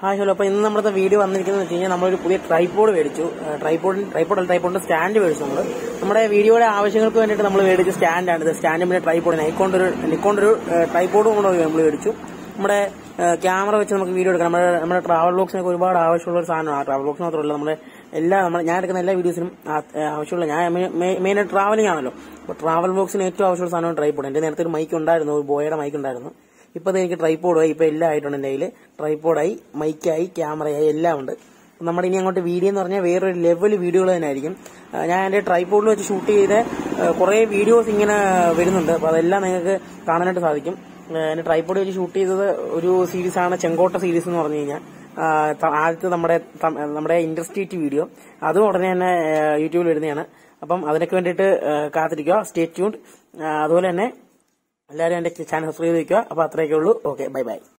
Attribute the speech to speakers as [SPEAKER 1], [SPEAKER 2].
[SPEAKER 1] hi hello അപ്പോൾ ഇന്ന് നമ്മുടെ വീഡിയോ വന്നിരിക്കുന്നത് വെച്ച് കഴിഞ്ഞാൽ നമ്മളൊരു പുതിയ ട്രൈപോഡ് മേടിച്ചു ട്രൈപോഡ് ട്രൈപോഡ് ട്രൈപോഡിന്റെ സ്റ്റാൻഡ് മേടിച്ചു നമ്മൾ നമ്മുടെ വീഡിയോയുടെ ആവശ്യങ്ങൾക്ക് വേണ്ടിയിട്ട് നമ്മൾ മേടിച്ച സ്റ്റാൻഡാണ് ഇത് സ്റ്റാൻഡ് പിന്നെ ട്രൈപോഡ് നിക്കോണ്ട് ഒരു നിക്കോണ്ട് ഒരു ട്രൈപോഡും കൂടെ നമ്മൾ മേടിച്ചു നമ്മുടെ ക്യാമറ വെച്ച് നമുക്ക് വീഡിയോ എടുക്കാം നമ്മുടെ നമ്മുടെ ട്രാവൽ ബോക്സിനൊക്കെ ഒരുപാട് ആവശ്യമുള്ള ഒരു സാധനമാണ് ആ ട്രാവൽ ബോക്സ് മാത്രമല്ല നമ്മുടെ എല്ലാ നമ്മൾ ഞാൻ എടുക്കുന്ന എല്ലാ വീഡിയോസിനും ആ- ആവശ്യമുള്ള ഞാൻ മെയിൻ ട്രാവലിംഗ് ആണല്ലോ അപ്പോൾ ട്രാവൽ ബോക്സിന് ഏറ്റവും ആവശ്യമുള്ള സാധനമാണ് ട്രൈപോഡ് എന്റെ നേരത്തെ ഒരു മൈക്ക് ഉണ്ടായിരുന്നു ഒരു ബോയുടെ മൈക്ക് ഉണ്ടായിരുന്നു ഇപ്പൊ ദേ എനിക്ക് ട്രൈപോഡായി ഇപ്പൊ എല്ലാം ആയിട്ടുണ്ട് എന്റെ കയ്യിൽ ട്രൈപോഡായി മൈക്കായി ക്യാമറയായി എല്ലാം ഉണ്ട് അപ്പൊ നമ്മുടെ ഇനി അങ്ങോട്ട് വീഡിയോ എന്ന് പറഞ്ഞാൽ വേറൊരു ലെവൽ വീഡിയോകൾ തന്നെ ആയിരിക്കും ആ, ഞാൻ എന്റെ ട്രൈപോഡിൽ വെച്ച് ഷൂട്ട് ചെയ്ത കുറെ വീഡിയോസ് ഇങ്ങനെ വരുന്നുണ്ട് അപ്പൊ അതെല്ലാം നിങ്ങൾക്ക് കാണാനായിട്ട് സാധിക്കും ആ, എന്റെ ട്രൈപോഡ് വെച്ച് ഷൂട്ട് ചെയ്തത് ഒരു സീരീസ് ആണ് ചെങ്കോട്ട സീരീസ് എന്ന് പറഞ്ഞു കഴിഞ്ഞാൽ ആ, ത- ആദ്യത്തെ നമ്മുടെ ത- നമ്മുടെ ഇൻഡസ്ട്രീറ്റ് വീഡിയോ അതും ഉടനെ തന്നെ ആ, യൂട്യൂബിൽ വരുന്നതാണ് അപ്പം അതിനൊക്കെ വേണ്ടിയിട്ട് ആ, കാത്തിരിക്കുക സ്റ്റേ ട്യൂൺഡ് അതുപോലെ തന്നെ എല്ലാവരും എന്റെ ചാനൽ സബ്സ്ക്രൈബ് ചെയ്യുക അപ്പൊ അത്രയൊക്കെ ഉള്ളൂ ഓക്കെ ബൈ ബൈ